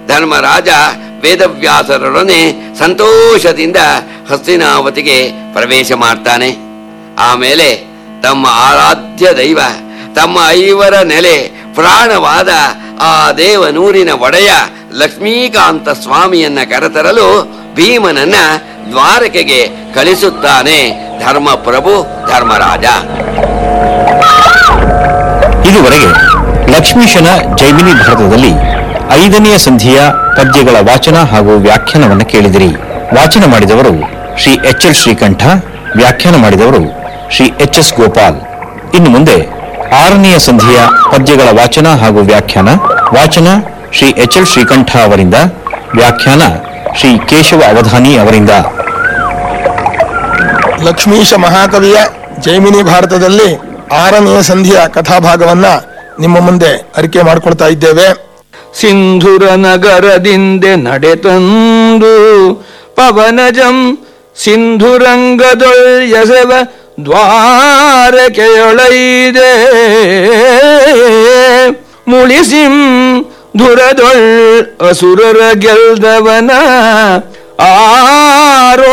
ಧರ್ಮರಾಜ ವೇದವ್ಯಾಸರೊಡನೆ ಸಂತೋಷದಿಂದ ಹಸ್ತಿನಾವತಿಗೆ ಪ್ರವೇಶ ಮಾಡ್ತಾನೆ ಆಮೇಲೆ ತಮ್ಮ ಆರಾಧ್ಯ ದೈವ ತಮ್ಮ ಐವರ ನೆಲೆ ಪ್ರಾಣವಾದ ಆ ದೇವನೂರಿನ ಒಡೆಯ ಲಕ್ಷ್ಮೀಕಾಂತ ಸ್ವಾಮಿಯನ್ನ ಕರೆತರಲು ಭೀಮನನ್ನ ದ್ವಾರಕೆಗೆ ಕಳಿಸುತ್ತಾನೆ ಧರ್ಮಪ್ರಭು ಧರ್ಮರಾಜ ಇದುವರೆಗೆ ಲಕ್ಷ್ಮೀಶನ ಜೈಮಿನಿ ಭಾರತದಲ್ಲಿ ಐದನೆಯ ಸಂಧಿಯ ಪದ್ಯಗಳ ವಾಚನ ಹಾಗೂ ವ್ಯಾಖ್ಯಾನವನ್ನು ಕೇಳಿದಿರಿ ವಾಚನ ಮಾಡಿದವರು ಶ್ರೀ ಎಚ್ ಎಲ್ ಶ್ರೀಕಂಠ ವ್ಯಾಖ್ಯಾನ ಮಾಡಿದವರು ಶ್ರೀ ಎಚ್ ಎಸ್ ಗೋಪಾಲ್ ಇನ್ನು ಮುಂದೆ ಆರನೆಯ ಸಂಧಿಯ ಪದ್ಯಗಳ ವಾಚನ ಹಾಗೂ ವ್ಯಾಖ್ಯಾನ ವಾಚನ ಶ್ರೀ ಎಚ್ ಎಲ್ ಶ್ರೀಕಂಠ ಅವರಿಂದ ವ್ಯಾಖ್ಯಾನ ಶ್ರೀ ಕೇಶವ ಅವಧಾನಿ ಅವರಿಂದ ಲಕ್ಷ್ಮೀಶ ಮಹಾಕವಿಯ ಜೈಮಿನಿ ಭಾರತದಲ್ಲಿ ಆರನೆಯ ಸಂಧಿಯ ಕಥಾಭಾಗವನ್ನ ನಿಮ್ಮ ಮುಂದೆ ಅರಿಕೆ ಮಾಡಿಕೊಳ್ತಾ ಇದ್ದೇವೆ ಸಿಂಧುರ ನಗರದಿಂದೆ ನಡೆತಂದು ಪವನಜಂ ಸಿಂಧುರಂಗದೊಳ್ ಎಸೆವ ದ್ವಾರಕೆಯೊಳೈದೆ ಮುಳಿಸಿಂ ಧುರದೊಳ್ ಅಸುರರ ಗೆಲ್ದವನ ಆರೋ